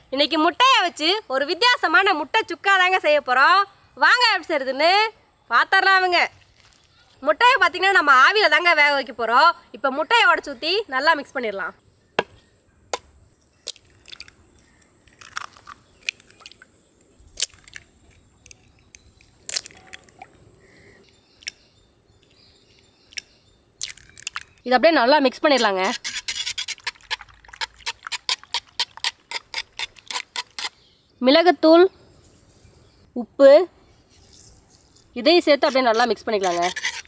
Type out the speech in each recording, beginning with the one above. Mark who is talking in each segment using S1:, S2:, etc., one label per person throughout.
S1: இன்னைக்கு முட்டையை வச்சு ஒரு வித்தியாசமான முட்டை சுக்கா தாங்க செய்ய போகிறோம் வாங்க எப்படி செய்யுதுன்னு பார்த்துடலாம் அவங்க முட்டையை பார்த்தீங்கன்னா நம்ம ஆவியில் தாங்க வேக வைக்க போகிறோம் இப்போ முட்டையை உடச்சி ஊற்றி நல்லா மிக்ஸ் பண்ணிடலாம் இது அப்படியே நல்லா மிக்ஸ் பண்ணிடலாங்க மிளகுத்தூள் உப்பு இதையும் சேர்த்து அப்படியே நல்லா மிக்ஸ் பண்ணிக்கலாங்க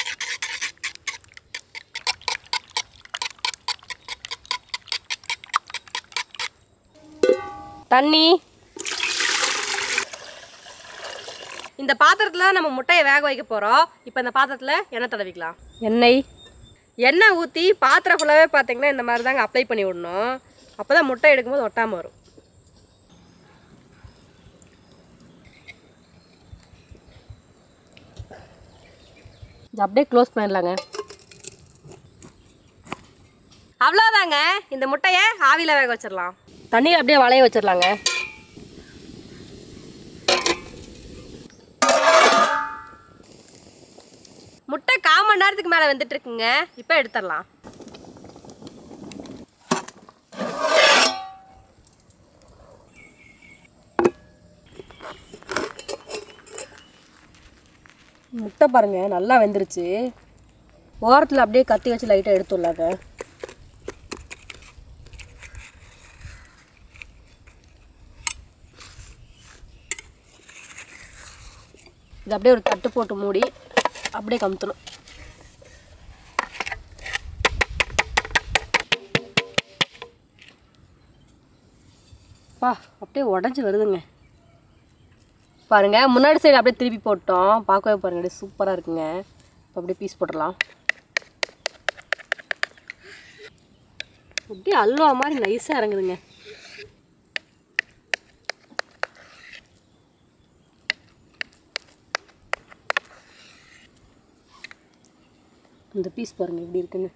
S1: தண்ணி இந்த பாத்திரத்தில் நம்ம முட்டையை வேக வைக்க போகிறோம் இப்போ இந்த பாத்திரத்தில் எண்ணெய் தடவிக்கலாம் எண்ணெய் எண்ணெய் ஊற்றி பாத்திரம் ஃபுல்லாகவே பார்த்தீங்கன்னா இந்த மாதிரி தாங்க அப்ளை பண்ணி விடணும் அப்போ தான் முட்டை எடுக்கும்போது ஒட்டாமல் வரும் இது அப்படியே க்ளோஸ் பண்ணிடலாங்க அவ்வளோதாங்க இந்த முட்டையை ஆவியில் வேக வச்சிடலாம் தண்ணியில் அப்படியே வளைய வச்சிடலாங்க முட்டை கால் மணி நேரத்துக்கு மேலே வெந்துட்டு இருக்குங்க இப்போ எடுத்துடலாம் முட்டை பாருங்க நல்லா வெந்துருச்சு ஓரத்தில் அப்படியே கத்தி வச்சு லைட்டாக எடுத்துடலாங்க இது அப்படியே ஒரு தட்டு போட்டு மூடி அப்படியே கமுத்தணும் பா அப்படியே உடஞ்சி வருதுங்க பாருங்க முன்னாடி சைடு அப்படியே திருப்பி போட்டோம் பார்க்கவே பாருங்க அப்படியே சூப்பராக இருக்குங்க இப்போ அப்படியே பீஸ் போட்டுடலாம் அப்படியே அல்வா மாதிரி நைஸாக இறங்குதுங்க இந்த பீஸ் பாருங்க எப்படி இருக்குன்னு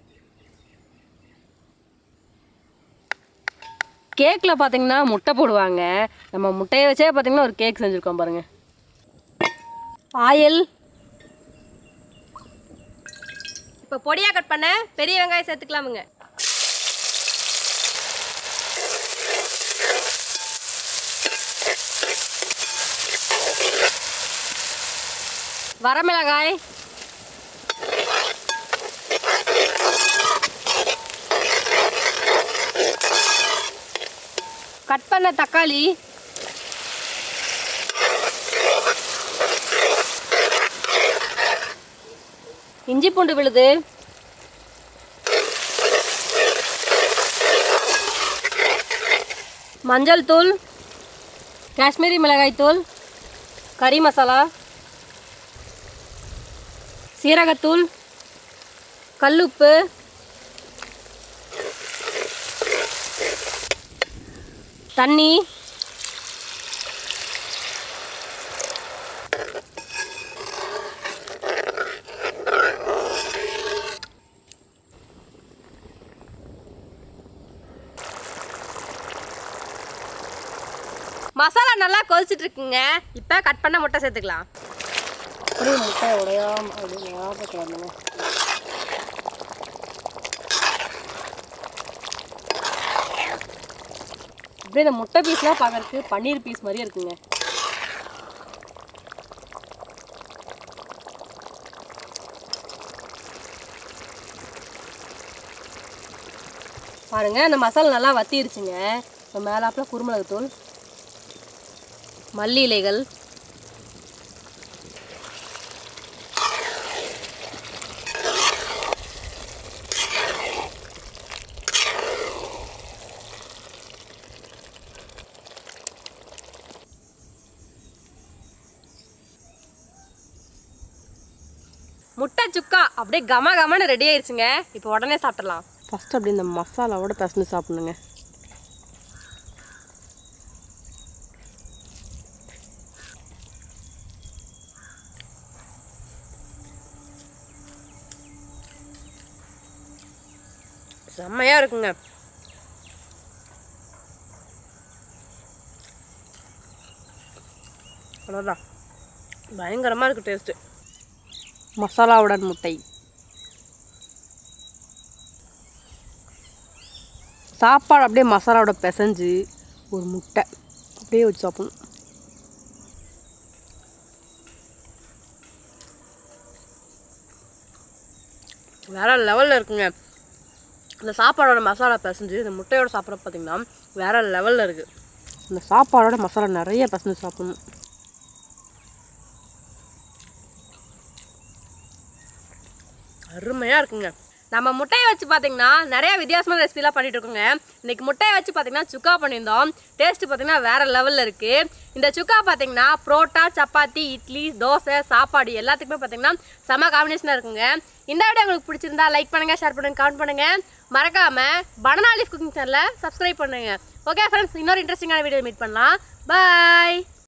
S1: கேக்கில் பார்த்தீங்கன்னா முட்டை போடுவாங்க நம்ம முட்டையை வச்சே பார்த்தீங்கன்னா ஒரு கேக் செஞ்சுருக்கோம் பாருங்க ஆயில் இப்போ பொடியாக கட் பண்ண பெரிய வெங்காயம் சேர்த்துக்கலாமுங்க வரமிளகாய் கட் பண்ண தக்காளி இஞ்சி பூண்டு விழுது மஞ்சள் தூள் காஷ்மீரி மிளகாய் தூள் கறி மசாலா சீரகத்தூள் கல்லுப்பு தண்ணி மசாலா நல்லா கொதிச்சிட்டு இருக்குங்க இப்போ கட் பண்ண முட்டை சேர்த்துக்கலாம் அப்படியே முட்டை உடையாம அப்படியே ஞாபகம் அப்படியே இந்த முட்டை பீஸ்லாம் பார்க்கறதுக்கு பன்னீர் பீஸ் மாதிரியே இருக்குங்க பாருங்க அந்த மசாலா நல்லா வத்திருச்சுங்க இப்போ மேலாப்பில் குருமிளகு தூள் மல்லி இலைகள் முட்டை சுக்கா அப்படியே கம கமன்னு ரெடி ஆயிடுச்சுங்க இப்போ உடனே சாப்பிடலாம் ஃபர்ஸ்ட் அப்படி இந்த மசாலாவோட பிசைஞ்சு சாப்பிடணுங்க செம்மையாக இருக்குங்க அவ்வளோதான் பயங்கரமாக இருக்குது டேஸ்ட்டு மசாலாவுடன் முட்டை சாப்பாடு அப்படியே மசாலாவோட பிசைஞ்சு ஒரு முட்டை அப்படியே வச்சு சாப்பிடணும் வேற லெவலில் இருக்குங்க இந்த சாப்பாடோட மசாலா பிசைஞ்சு இந்த முட்டையோட சாப்பிட்ற பார்த்தீங்கன்னா வேற லெவலில் இருக்குது இந்த சாப்பாடோட மசாலா நிறைய பிசைஞ்சு சாப்பிடணும் அருமையாக இருக்குங்க நம்ம முட்டையை வச்சு பார்த்தீங்கன்னா நிறைய வித்தியாசமான ரெசிபிலாம் பண்ணிட்டு இருக்கோங்க இன்னைக்கு முட்டையை வச்சு பார்த்தீங்கன்னா சுக்கா பண்ணியிருந்தோம் டேஸ்ட் பார்த்தீங்கன்னா வேற லெவலில் இருக்கு இந்த சுக்கா பார்த்தீங்கன்னா புரோட்டா சப்பாத்தி இட்லி தோசை சாப்பாடு எல்லாத்துக்குமே பார்த்தீங்கன்னா செம காம்பினேஷனாக இருக்குங்க இந்த வீடியோ உங்களுக்கு பிடிச்சிருந்தா லைக் பண்ணுங்க ஷேர் பண்ணுங்க கமெண்ட் பண்ணுங்க மறக்காம பனானா லீஃப் குக்கிங் சேனலை சப்ஸ்கிரைப் பண்ணுங்க ஓகே ஃப்ரெண்ட்ஸ் இன்னொரு இன்ட்ரெஸ்டிங்கான வீடியோ மீட் பண்ணலாம் பாய்